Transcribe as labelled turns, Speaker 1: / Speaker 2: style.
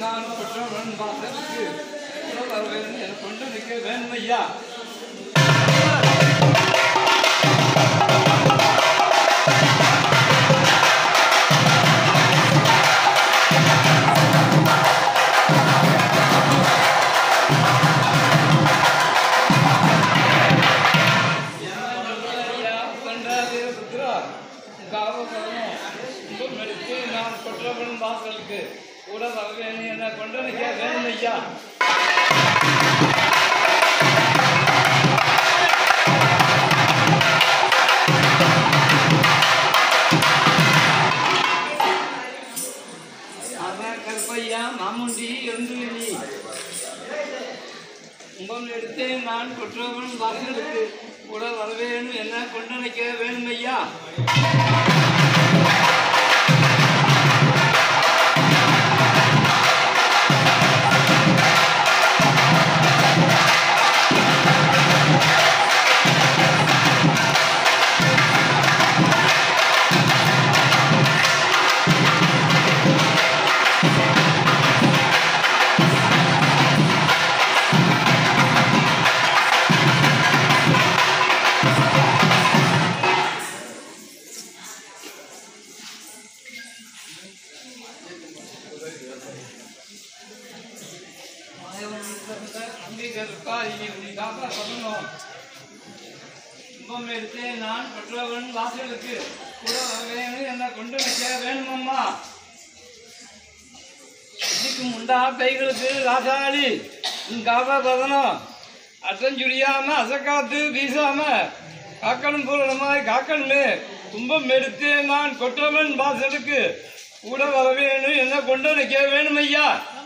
Speaker 1: நான் பெற்றோன் வாசலுக்கு கூட வர வேண்டும் என கொண்டு நிற்க வேண்டும் ஐயா ஐயா கண்டாதே புத்திரா காவல்காரனும் உங்கள் மெடித்து நான் பெற்றோன் வாசலுக்கு கூட வர வேண்டும் என கொண்டு நிற்க வேண்டும் ஐயா அதான் கருப்பையா மாமுண்டி எழுந்துள்ளி உங்கள் எடுத்து நான் குற்றவன் வாசலுக்கு கூட வர வேணும் என்ன கொண்டு நிற்க வேணும் ஐயா கும்பம் எடுத்து நான் பெற்றவன் வாசலுக்கு கூட வர வேணும் என்ன கொண்டு வைக்க வேணுமம்மா இதுக்கு முண்டா கைகளுக்கு ராசாளி உன் காப்பா பதனம் அட்டஞ்சுடியாம அசக்காத்து வீசாம காக்கணும் பூரணமாய் காக்கணுமே கும்பம் எடுத்து நான் கொற்றவன் வாசலுக்கு கூட வர வேணும் என்ன கொண்டு வைக்க வேணும் ஐயா